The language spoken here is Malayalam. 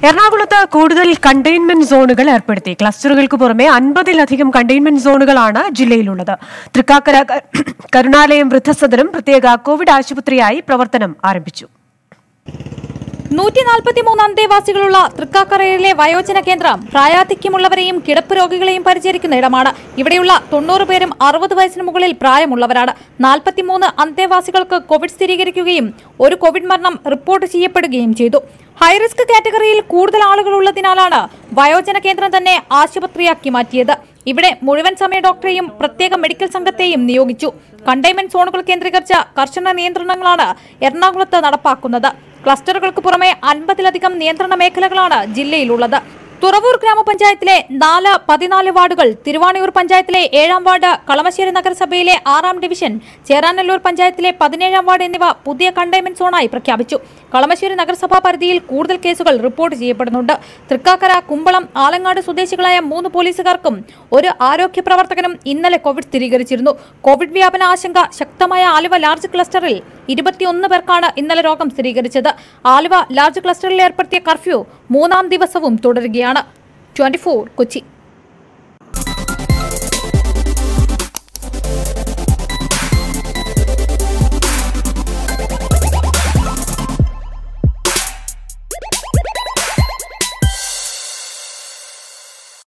എറണാകുളത്ത് കൂടുതൽ കണ്ടെയ്ൻമെന്റ് സോണുകൾ ഏർപ്പെടുത്തി ക്ലസ്റ്ററുകൾക്ക് പുറമെ അൻപതിലധികം കണ്ടെയ്ൻമെന്റ് സോണുകളാണ് ജില്ലയിലുള്ളത് തൃക്കാക്കര ക- കരുണാലയം വൃദ്ധസദനം പ്രത്യേക കോവിഡ് ആശുപത്രിയായി പ്രവർത്തനം ആരംഭിച്ചു നൂറ്റി നാൽപ്പത്തിമൂന്ന് അന്തേവാസികളുള്ള തൃക്കാക്കരയിലെ വയോജന കേന്ദ്രം പ്രായാധിക്യമുള്ളവരെയും കിടപ്പ് രോഗികളെയും പരിചരിക്കുന്ന ഇടമാണ് ഇവിടെയുള്ള തൊണ്ണൂറ് പേരും അറുപത് വയസ്സിന് മുകളിൽ പ്രായമുള്ളവരാണ് നാൽപ്പത്തിമൂന്ന് അന്തേവാസികൾക്ക് കോവിഡ് സ്ഥിരീകരിക്കുകയും ഒരു കോവിഡ് മരണം റിപ്പോർട്ട് ചെയ്യപ്പെടുകയും ചെയ്തു ഹൈറിസ്ക് കാറ്റഗറിയിൽ കൂടുതൽ ആളുകൾ ഉള്ളതിനാലാണ് വയോജന കേന്ദ്രം തന്നെ ആശുപത്രിയാക്കി മാറ്റിയത് ഇവിടെ മുഴുവൻ സമയ ഡോക്ടറെയും പ്രത്യേക മെഡിക്കൽ സംഘത്തെയും നിയോഗിച്ചു കണ്ടെയ്ൻമെന്റ് സോണുകൾ കേന്ദ്രീകരിച്ച കർശന നിയന്ത്രണങ്ങളാണ് എറണാകുളത്ത് നടപ്പാക്കുന്നത് ക്ലസ്റ്ററുകൾക്ക് പുറമെ അൻപതിലധികം നിയന്ത്രണ മേഖലകളാണ് ജില്ലയിലുള്ളത് തുറവൂർ ഗ്രാമപഞ്ചായത്തിലെ നാല് പതിനാല് വാർഡുകൾ തിരുവാണിയൂർ പഞ്ചായത്തിലെ ഏഴാം വാർഡ് കളമശ്ശേരി നഗരസഭയിലെ ആറാം ഡിവിഷൻ ചേരാനല്ലൂർ പഞ്ചായത്തിലെ പതിനേഴാം വാർഡ് എന്നിവ പുതിയ കണ്ടെയ്ൻമെന്റ് സോണായി പ്രഖ്യാപിച്ചു കളമശ്ശേരി നഗരസഭാ പരിധിയിൽ കൂടുതൽ കേസുകൾ റിപ്പോർട്ട് ചെയ്യപ്പെടുന്നുണ്ട് തൃക്കാക്കര കുമ്പളം ആലങ്ങാട് സ്വദേശികളായ മൂന്ന് പോലീസുകാർക്കും ഒരു ആരോഗ്യ പ്രവർത്തകനും ഇന്നലെ കോവിഡ് സ്ഥിരീകരിച്ചിരുന്നു കോവിഡ് വ്യാപന ആശങ്ക ശക്തമായ ആലുവ ലാർജ് ക്ലസ്റ്ററിൽ ഇരുപത്തിയൊന്ന് പേർക്കാണ് ഇന്നലെ രോഗം സ്ഥിരീകരിച്ചത് ആലുവ ലാർജ് ക്ലസ്റ്ററിൽ ഏർപ്പെടുത്തിയ കർഫ്യൂ മൂന്നാം ദിവസവും തുടരുകയാണ് ട്വന്റി കൊച്ചി